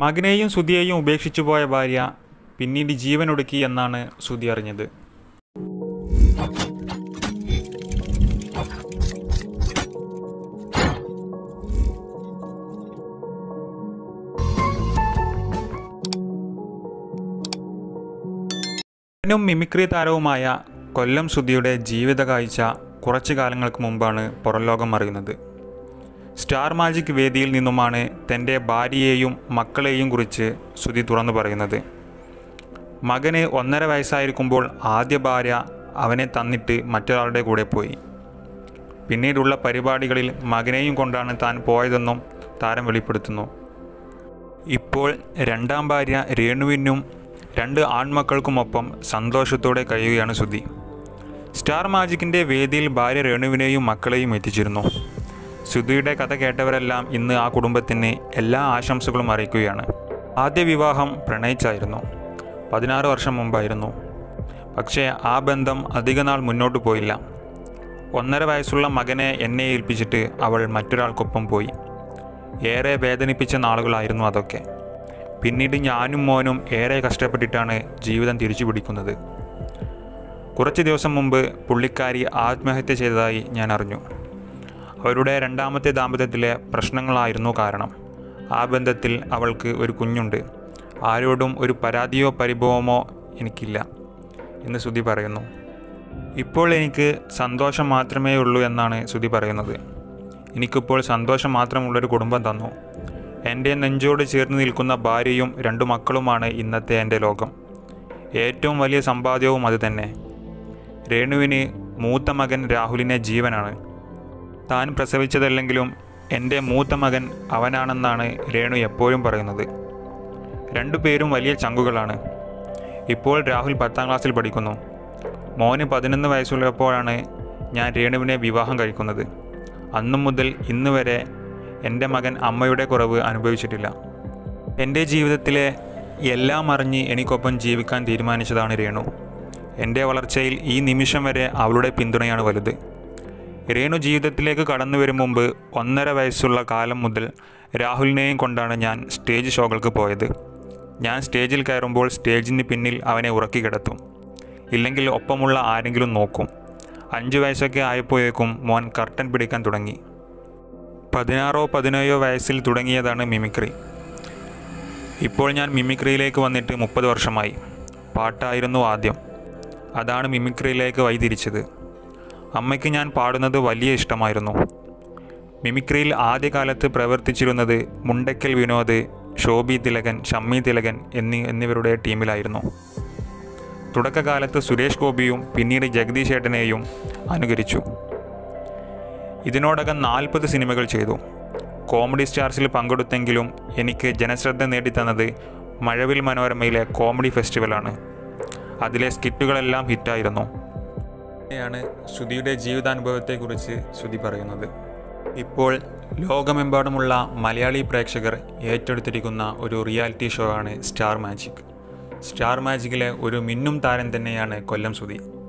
മകനെയും സുധിയെയും ഉപേക്ഷിച്ചു പോയ ഭാര്യ പിന്നീട് ജീവനൊടുക്കി എന്നാണ് സുധി അറിഞ്ഞത് നടനും മിമിക്രി താരവുമായ കൊല്ലം സുധിയുടെ ജീവിത കാഴ്ച കുറച്ചു കാലങ്ങൾക്ക് മുമ്പാണ് പുറംലോകം അറിയുന്നത് സ്റ്റാർ മാജിക് വേദിയിൽ നിന്നുമാണ് തൻ്റെ ഭാര്യയെയും മക്കളെയും കുറിച്ച് സുധി തുറന്നു പറയുന്നത് മകന് ഒന്നര വയസ്സായിരിക്കുമ്പോൾ ആദ്യ ഭാര്യ അവനെ തന്നിട്ട് മറ്റൊരാളുടെ കൂടെ പോയി പിന്നീടുള്ള പരിപാടികളിൽ മകനെയും കൊണ്ടാണ് താൻ പോയതെന്നും താരം വെളിപ്പെടുത്തുന്നു ഇപ്പോൾ രണ്ടാം ഭാര്യ രേണുവിനും രണ്ട് ആൺമക്കൾക്കുമൊപ്പം സന്തോഷത്തോടെ കഴിയുകയാണ് സുധി സ്റ്റാർ മാജിക്കിൻ്റെ വേദിയിൽ ഭാര്യ രേണുവിനെയും മക്കളെയും എത്തിച്ചിരുന്നു സുധിയുടെ കഥ കേട്ടവരെല്ലാം ഇന്ന് ആ കുടുംബത്തിന് എല്ലാ ആശംസകളും അറിയിക്കുകയാണ് ആദ്യ വിവാഹം പ്രണയിച്ചായിരുന്നു പതിനാറ് വർഷം മുമ്പായിരുന്നു പക്ഷേ ആ ബന്ധം അധികനാൾ മുന്നോട്ട് പോയില്ല ഒന്നര വയസ്സുള്ള മകനെ എന്നെ ഏൽപ്പിച്ചിട്ട് അവൾ മറ്റൊരാൾക്കൊപ്പം പോയി ഏറെ വേദനിപ്പിച്ച നാളുകളായിരുന്നു അതൊക്കെ പിന്നീട് ഞാനും മോനും ഏറെ കഷ്ടപ്പെട്ടിട്ടാണ് ജീവിതം തിരിച്ചു പിടിക്കുന്നത് കുറച്ച് ദിവസം മുമ്പ് പുള്ളിക്കാരി ആത്മഹത്യ ചെയ്തതായി ഞാൻ അറിഞ്ഞു അവരുടെ രണ്ടാമത്തെ ദാമ്പത്യത്തിലെ പ്രശ്നങ്ങളായിരുന്നു കാരണം ആ ബന്ധത്തിൽ അവൾക്ക് ഒരു കുഞ്ഞുണ്ട് ആരോടും ഒരു പരാതിയോ പരിഭവമോ എനിക്കില്ല എന്ന് ശ്രുതി പറയുന്നു ഇപ്പോൾ എനിക്ക് സന്തോഷം മാത്രമേ ഉള്ളൂ എന്നാണ് ശ്രുതി പറയുന്നത് എനിക്കിപ്പോൾ സന്തോഷം മാത്രമുള്ളൊരു കുടുംബം തന്നു എൻ്റെ നെഞ്ചോട് ചേർന്ന് നിൽക്കുന്ന ഭാര്യയും രണ്ടു മക്കളുമാണ് ഇന്നത്തെ എൻ്റെ ലോകം ഏറ്റവും വലിയ സമ്പാദ്യവും അത് തന്നെ രേണുവിന് മൂത്ത മകൻ രാഹുലിനെ ജീവനാണ് താൻ പ്രസവിച്ചതല്ലെങ്കിലും എൻ്റെ മൂത്ത മകൻ അവനാണെന്നാണ് രേണു എപ്പോഴും പറയുന്നത് രണ്ടുപേരും വലിയ ചങ്കുകളാണ് ഇപ്പോൾ രാഹുൽ പത്താം ക്ലാസ്സിൽ പഠിക്കുന്നു മോന് പതിനൊന്ന് വയസ്സുള്ളപ്പോഴാണ് ഞാൻ രേണുവിനെ വിവാഹം കഴിക്കുന്നത് അന്നു മുതൽ ഇന്ന് വരെ എൻ്റെ മകൻ അമ്മയുടെ കുറവ് അനുഭവിച്ചിട്ടില്ല എൻ്റെ ജീവിതത്തിലെ എല്ലാം അറിഞ്ഞ് എനിക്കൊപ്പം ജീവിക്കാൻ തീരുമാനിച്ചതാണ് രേണു എൻ്റെ വളർച്ചയിൽ ഈ നിമിഷം വരെ അവളുടെ പിന്തുണയാണ് വലുത് രേണു ജീവിതത്തിലേക്ക് കടന്നു വരും മുമ്പ് ഒന്നര വയസ്സുള്ള കാലം മുതൽ രാഹുലിനെയും കൊണ്ടാണ് ഞാൻ സ്റ്റേജ് ഷോകൾക്ക് പോയത് ഞാൻ സ്റ്റേജിൽ കയറുമ്പോൾ സ്റ്റേജിന് പിന്നിൽ അവനെ ഉറക്കി കിടത്തും ഇല്ലെങ്കിൽ ഒപ്പമുള്ള ആരെങ്കിലും നോക്കും അഞ്ച് വയസ്സൊക്കെ ആയപ്പോഴേക്കും മോൻ കർട്ടൻ പിടിക്കാൻ തുടങ്ങി പതിനാറോ പതിനേഴോ വയസ്സിൽ തുടങ്ങിയതാണ് മിമിക്രി ഇപ്പോൾ ഞാൻ മിമിക്രിയിലേക്ക് വന്നിട്ട് മുപ്പത് വർഷമായി പാട്ടായിരുന്നു ആദ്യം അതാണ് മിമിക്രിയിലേക്ക് വഴിതിരിച്ചത് അമ്മയ്ക്ക് ഞാൻ പാടുന്നത് വലിയ ഇഷ്ടമായിരുന്നു മിമിക്രിയിൽ ആദ്യകാലത്ത് പ്രവർത്തിച്ചിരുന്നത് മുണ്ടക്കൽ വിനോദ് ശോഭി തിലകൻ ഷമ്മി തിലകൻ എന്നീ എന്നിവരുടെ ടീമിലായിരുന്നു തുടക്കകാലത്ത് സുരേഷ് ഗോപിയും പിന്നീട് ജഗദീഷ് ഏട്ടനെയും അനുകരിച്ചു ഇതിനോടകം നാൽപ്പത് സിനിമകൾ ചെയ്തു കോമഡി സ്റ്റാർസിൽ പങ്കെടുത്തെങ്കിലും എനിക്ക് ജനശ്രദ്ധ നേടിത്തന്നത് മഴവിൽ മനോരമയിലെ കോമഡി ഫെസ്റ്റിവലാണ് അതിലെ സ്കിറ്റുകളെല്ലാം ഹിറ്റായിരുന്നു ാണ് ശ്രുതിയുടെ ജീവിതാനുഭവത്തെക്കുറിച്ച് ശ്രുതി പറയുന്നത് ഇപ്പോൾ ലോകമെമ്പാടുമുള്ള മലയാളി പ്രേക്ഷകർ ഏറ്റെടുത്തിരിക്കുന്ന ഒരു റിയാലിറ്റി ഷോ ആണ് സ്റ്റാർ മാജിക് സ്റ്റാർ മാജിക്കിലെ ഒരു മിന്നും താരം തന്നെയാണ് കൊല്ലം ശ്രുതി